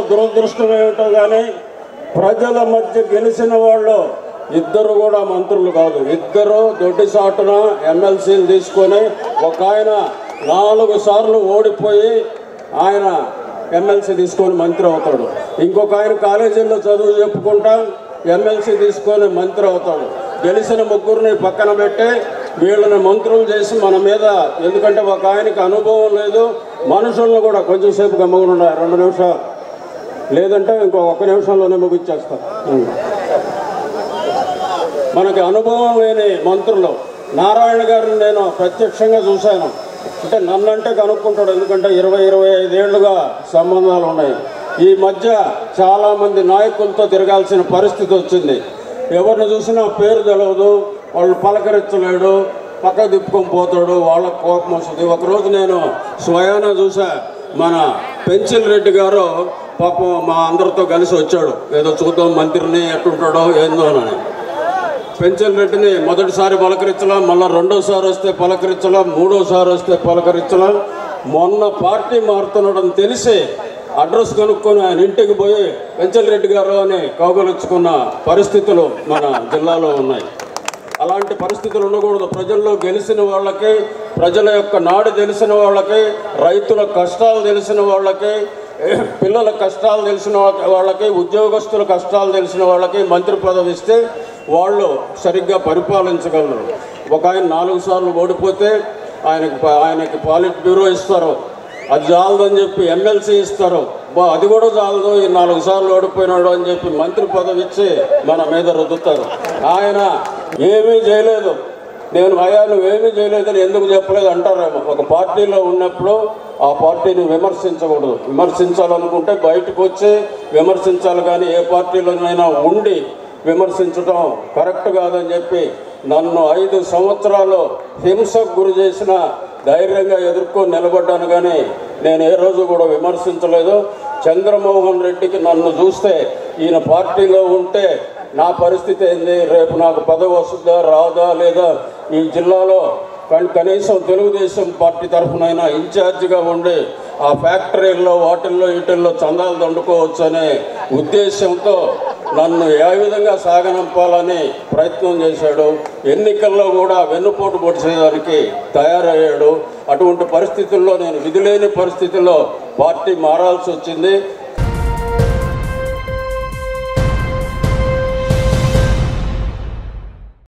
దురదృష్టం ఏమిటో కానీ ప్రజల మధ్య గెలిచిన వాళ్ళు ఇద్దరు కూడా మంత్రులు కాదు ఇద్దరు దొడ్డి సాటున ఎమ్మెల్సీలు తీసుకొని ఒక ఆయన నాలుగు సార్లు ఓడిపోయి ఆయన ఎమ్మెల్సీ తీసుకొని మంత్రి అవుతాడు ఇంకొక ఆయన కాలేజీల్లో చదువు చెప్పుకుంటా ఎమ్మెల్సీ తీసుకొని మంత్రి అవుతాడు గెలిచిన ముగ్గురిని పక్కన పెట్టి వీళ్ళని మంత్రులు చేసి మన మీద ఎందుకంటే ఒక ఆయనకి అనుభవం లేదు మనుషులను కూడా కొంచెం సేపు గమ్మగా ఉండాలి రెండు నిమిషాలు లేదంటే ఇంకో ఒక్క నిమిషంలోనే ముగిచ్చేస్తాం ఉం. మనకి అనుభవం లేని మంత్రులు నారాయణ గారిని నేను ప్రత్యక్షంగా చూశాను అంటే నన్నంటే కనుక్కుంటాడు ఎందుకంటే ఇరవై ఇరవై ఐదేళ్లుగా సంబంధాలు ఉన్నాయి ఈ మధ్య చాలామంది నాయకులతో తిరగాల్సిన పరిస్థితి వచ్చింది ఎవరిని చూసినా పేరు తెలవదు వాళ్ళు పలకరించలేడు పక్క తిప్పుకొని పోతాడు వాళ్ళకు కోపం వస్తుంది ఒకరోజు నేను స్వయాన చూసా మన పెంచిల్ రెడ్డి గారు పాపం మా అందరితో కలిసి వచ్చాడు ఏదో చూద్దాం మంత్రిని ఎట్టుంటాడో ఏందోనని పెంచల్ రెడ్డిని మొదటిసారి పలకరించలా మళ్ళీ రెండోసారి వస్తే పలకరించలా మూడోసారి వస్తే పలకరించలా మొన్న పార్టీ మారుతున్నాడని తెలిసి అడ్రస్ కనుక్కొని ఆయన ఇంటికి పోయి పెంచల్ రెడ్డి గారు అని కౌగలించుకున్న పరిస్థితులు మన జిల్లాలో ఉన్నాయి అలాంటి పరిస్థితులు ఉండకూడదు ప్రజల్లో గెలిచిన వాళ్ళకి ప్రజల యొక్క నాడు తెలిసిన వాళ్ళకి రైతుల కష్టాలు తెలిసిన వాళ్ళకి పిల్లల కష్టాలు తెలిసిన వా- వాళ్ళకి ఉద్యోగస్తుల కష్టాలు తెలిసిన వాళ్ళకి మంత్రి పదవి ఇస్తే వాళ్ళు సరిగ్గా పరిపాలించగలరు ఒక ఆయన నాలుగు సార్లు ఓడిపోతే ఆయనకి ప- ఆయనకి పాలిట్ బ్యూరో ఇస్తారు అది చాలదని చెప్పి ఎమ్మెల్సీ ఇస్తారు బా అది కూడా చాలదు ఈ నాలుగు సార్లు ఓడిపోయినాడు అని చెప్పి మంత్రి పదవి ఇచ్చి మన మీద రుద్దుతారు ఆయన ఏమీ చేయలేదు నేను అయ్యా నువ్వేమీ చేయలేదని ఎందుకు చెప్పలేదు అంటారేమో ఒక పార్టీలో ఉన్నప్పుడు ఆ పార్టీని విమర్శించకూడదు విమర్శించాలనుకుంటే బయటకు వచ్చి విమర్శించాలి కానీ ఏ పార్టీలోనైనా ఉండి విమర్శించడం కరెక్ట్ కాదని చెప్పి నన్ను ఐదు సంవత్సరాలు హింసకు గురి చేసిన ధైర్యంగా ఎదుర్కొని నిలబడ్డాను కానీ నేను ఏ రోజు కూడా విమర్శించలేదు చంద్రమోహన్ రెడ్డికి నన్ను చూస్తే ఈయన పార్టీలో ఉంటే నా పరిస్థితి ఏంది రేపు నాకు పదవి వస్తుందా రాదా లేదా ఈ జిల్లాలో కన్- కనీసం తెలుగుదేశం పార్టీ తరఫునైనా ఇన్ఛార్జిగా ఉండి ఆ ఫ్యాక్టరీల్లో వాటిల్లో వీటిల్లో చందాలు దండుకోవచ్చు అనే ఉద్దేశంతో నన్ను ఏ విధంగా సాగనంపాలని ప్రయత్నం చేశాడు ఎన్నికల్లో కూడా వెన్నుపోటు పొడిచేదానికి తయారయ్యాడు అటువంటి పరిస్థితుల్లో నేను విధులేని పరిస్థితుల్లో పార్టీ మారాల్సి వచ్చింది